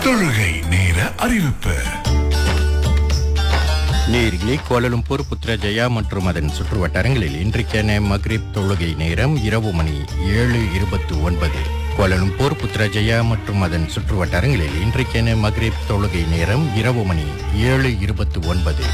தொழுகை நேர அறிவிப்பு நேரிலே கோலலும்பூர் புத்ரஜயா மற்றும் அதன் சுற்று வட்டாரங்களில் இன்றைக்கான மக்ரிப் தொழுகை நேரம் இரவு மணி ஏழு இருபத்து ஒன்பது கோலலும்பூர் புத்ரஜயா மற்றும் அதன் சுற்று வட்டாரங்களில் இன்றைக்கான மக்ரிப் தொழுகை நேரம் இரவு மணி ஏழு இருபத்து ஒன்பது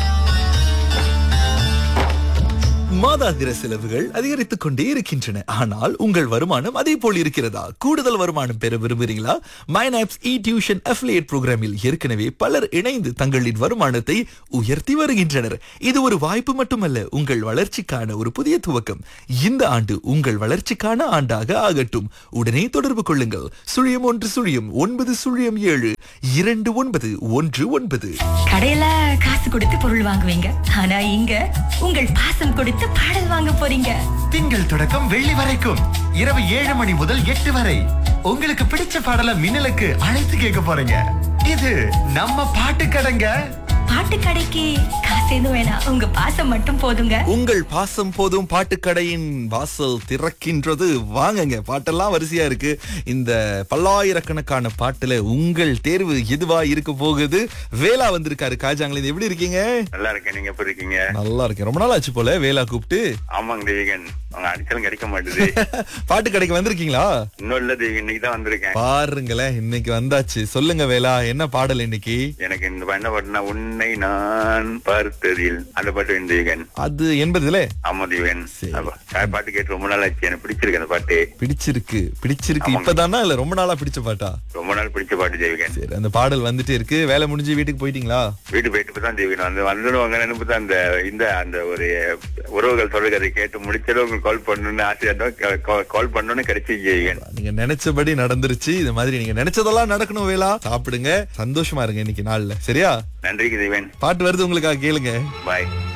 மாதாந்திர செலவுகள் அதிகரித்துக் கொண்டே இருக்கின்றன ஆனால் உங்கள் வருமானம் அதே போல் இருக்கிறதா கூடுதல் வருமானம் பெற விரும்புகிறீங்களா மைனாப்ஸ் இ டியூஷன் அஃபிலியேட் புரோகிராமில் ஏற்கனவே பலர் இணைந்து தங்களின் வருமானத்தை உயர்த்தி வருகின்றனர் இது ஒரு வாய்ப்பு மட்டுமல்ல உங்கள் வளர்ச்சிக்கான ஒரு புதிய துவக்கம் இந்த ஆண்டு உங்கள் வளர்ச்சிக்கான ஆண்டாக ஆகட்டும் உடனே தொடர்பு கொள்ளுங்கள் சுழியம் ஒன்று சுழியம் ஒன்பது சுழியம் ஏழு இரண்டு ஒன்பது ஒன்று ஒன்பது கடையில காசு கொடுத்து பொருள் வாங்குவீங்க ஆனா இங்க உங்கள் பாசம் கொடுத்து பாடல் வாங்க போறீங்க திங்கள் தொடக்கம் வெள்ளி வரைக்கும் இரவு ஏழு மணி முதல் எட்டு வரை உங்களுக்கு பிடிச்ச பாடல மின்னலுக்கு அழைத்து கேட்க போறீங்க இது நம்ம பாட்டு கடைங்க பாட்டு கடைக்கு காசு எதுவும் வேணாம் உங்க பாசம் மட்டும் போதுங்க உங்கள் பாசம் போதும் பாட்டுக்கடையின் வாசல் திறக்கின்றது வாங்குங்க பாட்டெல்லாம் வரிசையா இருக்கு இந்த பல்லாயிரக்கணக்கான பாட்டுல உங்கள் தேர்வு எதுவா இருக்க போகுது வேலா வந்திருக்காரு காஜாங்களே எப்படி இருக்கீங்க நல்லா இருக்கேன் நீங்க எப்படி இருக்கீங்க நல்லா இருக்கேன் ரொம்ப நாள் ஆச்சு போல வேலா கூப்பிட்டு ஆமாங்க தேவிகன் அவங்க அடிச்சாலும் கிடைக்க மாட்டுது பாட்டு கடைக்கு வந்திருக்கீங்களா இன்னும் இல்ல தேவிகன் இன்னைக்கு தான் வந்திருக்கேன் பாருங்களேன் இன்னைக்கு வந்தாச்சு சொல்லுங்க வேலா என்ன பாடல் இன்னைக்கு எனக்கு இந்த என்ன பாட்டுனா உன்னை நான் பார்த்ததில் அந்த பாட்டு வேணும் தேவிகன் அது என்பதுல ஆமா தேவிகன் சரி. அப்ப, அந்த பாட்டு கேட்டு ரொம்ப நாள் ஆச்சு எனக்கு பிடிச்சிருக்கு அந்த பாட்டு பிடிச்சிருக்கு பிடிச்சிருக்கு ஆமாங்க. இப்பதானா இல்ல ரொம்ப நாளா பிடிச்ச பாட்டா ரொம்ப நாள் பிடிச்ச பாட்டு தேவிகன் சரி அந்த பாடல் வந்துட்டு இருக்கு வேலை முடிஞ்சு வீட்டுக்கு போயிட்டீங்களா வீட்டு போயிட்டு தான் தேவிகன் வந்து வந்துடுவாங்க நினைப்பு தான் அந்த இந்த அந்த ஒரு உறவுகள் சொல்லுகிறதை கேட்டு முடிச்சதும் உங்களுக்கு கால் பண்ணணும்னு ஆசையா இருந்தோம் கால் பண்ணணும்னு கிடைச்சி தேவிகன் நீங்க நினைச்சபடி நடந்துருச்சு இது மாதிரி நீங்க நினைச்சதெல்லாம் நடக்கணும் வேலா சாப்பிடுங்க சந்தோஷமா இருங்க இன்னைக்கு நாள்ல சரியா நன்றிக்கு தேவன் பாட்டு வருது உங்களுக்காக கேளுங்க பாய்